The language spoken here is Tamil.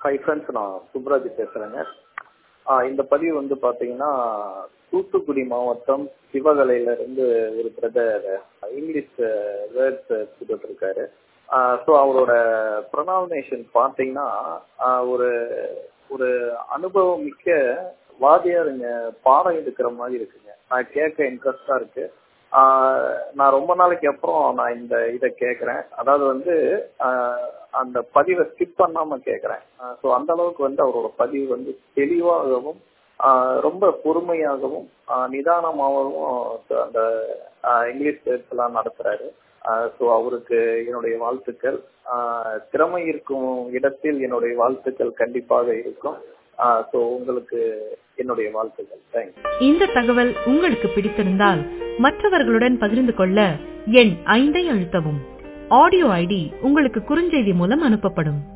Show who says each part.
Speaker 1: ஹை ஃப்ரெண்ட்ஸ் நான் சுப்ராஜ் பேசுகிறேங்க இந்த பதிவு வந்து பார்த்தீங்கன்னா தூத்துக்குடி மாவட்டம் சிவகலையிலேருந்து ஒரு பிரதர் இங்கிலீஷ் வேர்ட்ஸ் எடுத்துகிட்டு இருக்காரு ஸோ அவரோட ப்ரொனவுனேஷன் பார்த்தீங்கன்னா ஒரு ஒரு அனுபவம் மிக்க வாதியாருங்க பாடம் எடுக்கிற மாதிரி இருக்குங்க நான் கேட்க இன்ட்ரெஸ்டாக இருக்கு நான் ரொம்ப நாளைக்கு அப்புறம் நான் இந்த இதை கேட்குறேன் அதாவது வந்து அந்த பதிவை ஸ்கிப் பண்ணாம கேட்குறேன் ஸோ அந்த அளவுக்கு வந்து அவரோட பதிவு வந்து தெளிவாகவும் ரொம்ப பொறுமையாகவும் நிதானமாகவும் அந்த இங்கிலீஷ் பேர்ஸ் எல்லாம் நடத்துறாரு ஸோ அவருக்கு என்னுடைய வாழ்த்துக்கள் திறமை இருக்கும் இடத்தில் என்னுடைய வாழ்த்துக்கள் கண்டிப்பாக இருக்கும் ஸோ உங்களுக்கு என்னுடைய வாழ்த்துக்கள் தேங்க்ஸ்
Speaker 2: இந்த தகவல் உங்களுக்கு பிடித்திருந்தால் மற்றவர்களுடன் பகிர்ந்து கொள்ள எண் ஐந்தை அழுத்தவும் ஆடியோ ஐடி உங்களுக்கு குறுஞ்செய்தி மூலம் அனுப்பப்படும்